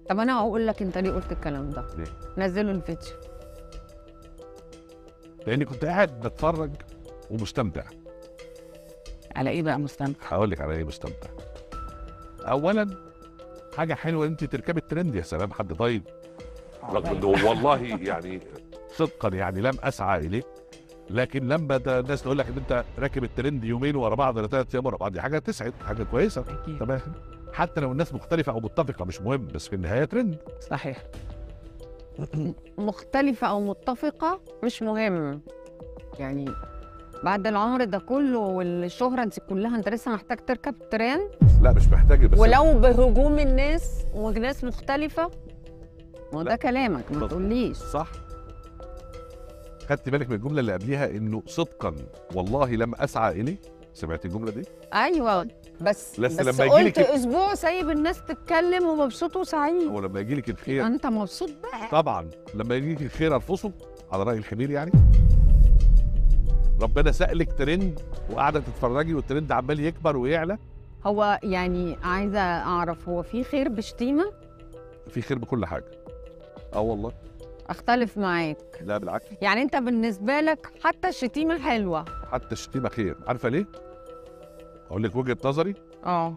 طب انا هقول لك انت ليه قلت الكلام ده ليه؟ نزلوا الفيديو لاني كنت قاعد بتفرج ومستمتع على ايه بقى مستمتع هقول لك على ايه مستمتع اولا حاجه حلوه انت تركبي الترند يا سلام حد طيب رغم انه والله يعني صدقا يعني لم اسعى اليه لكن لما ده الناس تقول لك ان انت راكب الترند يومين ورا بعض ولا ثلاث ايام ورا بعض دي حاجه تسعد حاجه كويسه اكيد تمام حتى لو الناس مختلفه او متفقه مش مهم بس في النهايه ترند صحيح مختلفة أو متفقة مش مهم يعني بعد العمر ده كله والشهرة دي كلها أنت لسه محتاج تركب ترند لا مش محتاج بس ولو بهجوم الناس وناس مختلفة ما لا. ده كلامك ما مظبوط. تقوليش صح خدت بالك من الجمله اللي قبليها انه صدقا والله لم اسعى اليه سمعت الجمله دي أيوه بس بس بس لما يجيلك- قلت أسبوع سايب الناس تتكلم ومبسوط وسعيد هو لما يجي لك الخير أنت مبسوط بقى طبعا لما يجي لك الخير ارفصه على راي الخبير يعني ربنا سألك ترند وقاعده تتفرجي والترند عمال يكبر ويعلى هو يعني عايزة أعرف هو في خير بشتيمة في خير بكل حاجه اه والله أختلف معاك لا بالعكس يعني انت بالنسبه لك حتى الشتيمه حلوه حتى الشتيمه خير عارفه ليه اقول لك وجهه نظري اه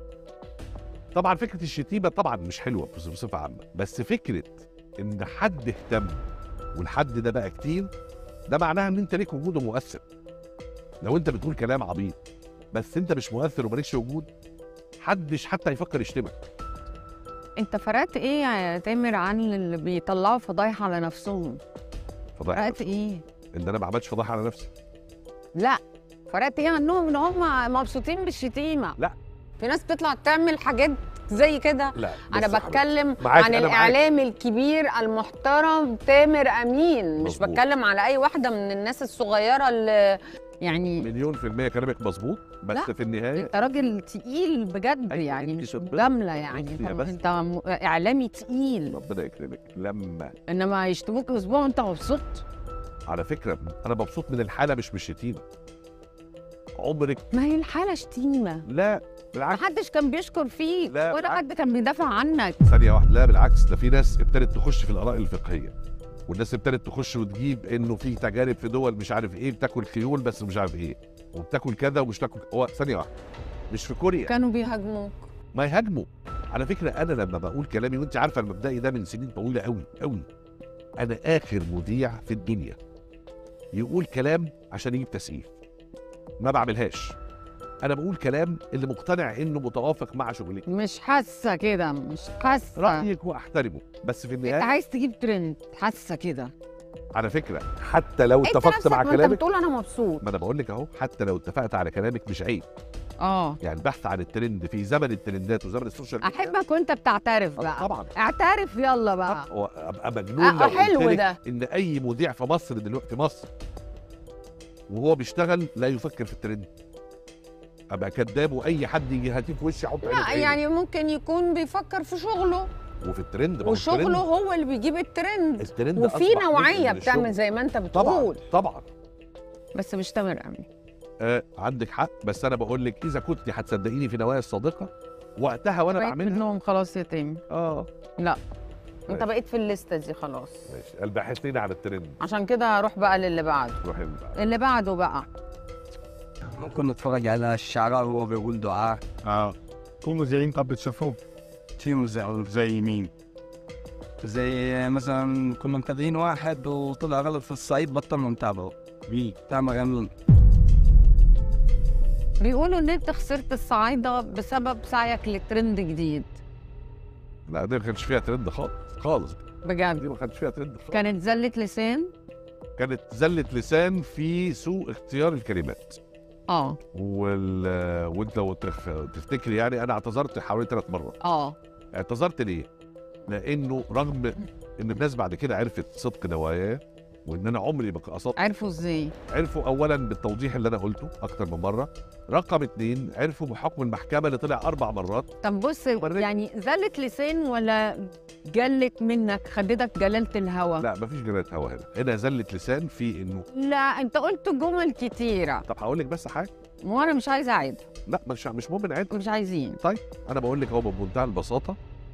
طبعا فكره الشتيمه طبعا مش حلوه بص- بصفه عامه بس فكره ان حد اهتم والحد ده بقى كتير ده معناها ان انت ليك وجود ومؤثر لو انت بتقول كلام عبيط بس انت مش مؤثر ومالكش وجود حدش حتى يفكر يشتمك انت فرقت ايه يا تامر عن اللي بيطلعوا فضايح على نفسهم فضايح فرقت ايه ان انا ما عملتش فضايح على نفسي لا فرقت ايه عنهم ان هم مبسوطين بالشتيمه لا. في ناس بتطلع تعمل حاجات زي كده لا انا بص يا بتكلم معاك، عن أنا معاك. الاعلامي الكبير المحترم تامر امين مش مظبوط. بتكلم على اي واحده من الناس الصغيره اللي يعني مليون في المية كلامك مظبوط بس لا. في النهاية انت راجل تقيل بجد أيوة، يعني انت مش شباب. مجامله يعني بصي انت يا بس. انت م- اعلامي تقيل ربنا يكرمك لما انما يشتموك اسبوع وانت مبسوط على فكرة أنا مبسوط من الحالة مش من الشتيمة عمرك ما هي الحاله شتيمه لا بالعكس محدش كان بيشكر فيك لا، ولا بالعكس. حد كان بيدافع عنك ثانية واحدة لا بالعكس ده في ناس ابتدت تخش في الآراء الفقهية والناس ابتدت تخش وتجيب انه في تجارب في دول مش عارف ايه بتاكل خيول بس مش عارف ايه وبتاكل كذا ومش تاكل هو ثانية واحدة مش في كوريا كانوا بيهاجموك ما يهاجموا على فكره انا لما بقول كلامي وانت عارفه المبدئي ده من سنين طويله قوي قوي انا اخر مذيع في الدنيا يقول كلام عشان يجيب تسقيف ما بعملهاش انا بقول كلام اللي مقتنع انه متوافق مع شغلي مش حاسه كده مش حاسه رايك واحترمه بس في انت النهايه عايز تجيب ترند حاسه كده على فكره حتى لو انت اتفقت نفسك مع ما انت كلامك بتقول انا مبسوط ما انا بقول لك اهو حتى لو اتفقت على كلامك مش عيب اه يعني البحث عن الترند في زمن الترندات وزمن السوشيال ميديا احبك وانت بتعترف آه، بقى طبعا اعترف يلا بقى هو ابقى مجنون آه، لو حلو قلت لك ده. ان اي مذيع في مصر دلوقتي في مصر وهو بيشتغل لا يفكر في الترند ابقى كذاب واي حد يجي هاتيه في وشي احط عيني لا في عينه. يعني ممكن يكون بيفكر في شغله وفي الترند ما هو وشغله الترند- هو اللي بيجيب الترند الترند وفي أصبح جزء نوعيه من بتعمل الشغل. زي ما انت طبعا بتقول طبعا بس مش تامر امين آه عندك حق بس انا بقول لك اذا كنت هتصدقيني في نوايا الصادقه وقتها وانا بقيت بعملها منهم خلاص يا تامر اه لا انت ماشي. بقيت في الليسته دي خلاص ماشي البحث لنا عن الترند عشان كده هروح بقى للي بعده روحي بقى اللي بعده بقى ممكن نتفرج على الشعراء وهو بيقول دعاء اه في مذيعين طب بتشوفوه في مذيع زي مين؟ زي مثلا كنا متابعين واحد وطلع غلط في الصعيد بطلنا نتابعه مين؟ تامر امين بيقولوا ان انت خسرت الصعايده بسبب سعيك لترند جديد لا دي ما كانش فيها ترند خالص خالص دي بجد ما كانش فيها ترند خالص كانت زله لسان كانت زلة لسان في سوء اختيار الكلمات اه وال... وانت لو تخ- تفتكري يعني انا اعتذرت حوالي ثلاث مرات اه اعتذرت ليه؟ لانه رغم ان الناس بعد كده عرفت صدق نواياه وان انا عمري ما قصدت عرفوا ازاي عرفوا اولا بالتوضيح اللي انا قلته اكتر من مره رقم اتنين عرفوا بحكم المحكمه اللي طلع اربع مرات طب بص وريك. يعني زلت لسان ولا جلت منك خدتك جلاله الهوى لا مفيش جنايه هوا هنا هنا زله لسان في انه لا انت قلت جمل كتيره طب هقول لك بس حاجه وانا مش عايزه اعيدها لا مش مش مهم نعيد مش عايزين انا بقول لك هو بمنتهى البساطه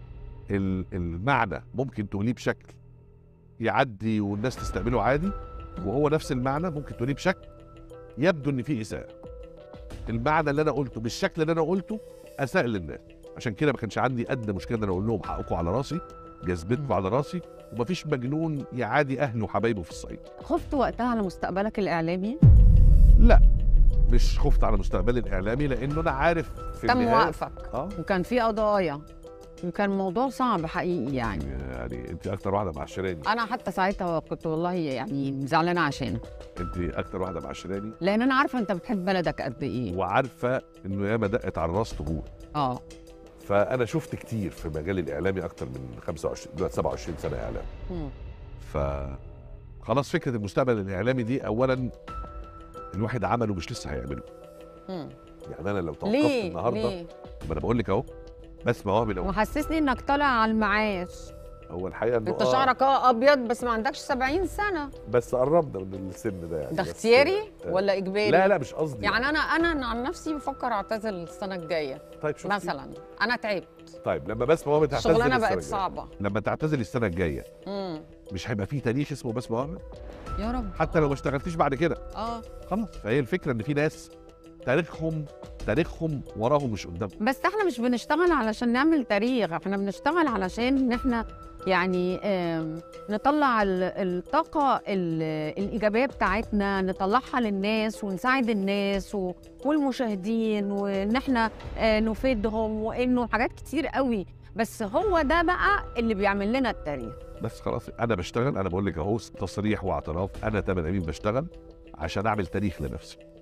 ال- المعنى ممكن تقوليه بشكل يعدي والناس تستقبله عادي وهو نفس المعنى ممكن تقوليه بشكل يبدو ان فيه اساءه المعنى اللي انا قلته بالشكل اللي انا قلته اساء للناس عشان كده ما كانش عندي ادنى مشكله ان انا اقول لهم حقكم على راسي جذبتكم على راسي ومفيش مجنون يعادي اهله وحبايبه في الصعيد خفت وقتها على مستقبلك الاعلامي لا مش خفت على مستقبلي الاعلامي لانه انا عارف في تم النهايه وقفك اه وكان في قضايا وكان موضوع صعب حقيقي يعني يعني انت اكتر واحده معشراني انا حتى ساعتها كنت والله يعني زعلانه عشانك انت اكتر واحده معشراني لان انا عارفه انت بتحب بلدك قد ايه وعارفه انه ياما دقت على الراس طبول اه فانا شفت كتير في مجال الاعلامي اكتر من 25 دلوقتي 27 سنه اعلام مم. ف خلاص فكره المستقبل الاعلامي دي اولا الواحد عمله مش لسه هيعمله مم. يعني انا لو توقفت ليه النهارده ليه ما انا بقول لك اهو بس مواهبي لو محسسني انك طالع على المعاش هو الحقيقه انه انت آه، شعرك اه ابيض بس ما عندكش 70 سنه بس قربنا من السن ده يعني ده بس- اختياري آه، ولا اجباري لا لا مش قصدي يعني انا انا عن نفسي بفكر اعتزل السنه الجايه طيب شوفي مثلا انا تعبت طيب لما بس مواهب تعتزل الشغلانه السنة بقت الجاية. صعبه لما تعتزل السنه الجايه امم مش هيبقى فيه تاريخ اسمه بس مواهب يا رب حتى لو ما اشتغلتيش بعد كده اه خلاص فهي الفكره ان في ناس تاريخهم تاريخهم وراهم مش قدامهم بس احنا مش بنشتغل علشان نعمل تاريخ احنا بنشتغل علشان ان احنا يعني آم، نطلع ال- الطاقة ال- الإيجابية بتاعتنا نطلعها للناس ونساعد الناس و- والمشاهدين وإن احنا آه، نفيدهم وإنه حاجات كتير قوي بس هو ده بقى اللي بيعمل لنا التاريخ بس خلاص انا بشتغل انا بقول لك اهو تصريح واعتراف انا تامر امين بشتغل عشان اعمل تاريخ لنفسي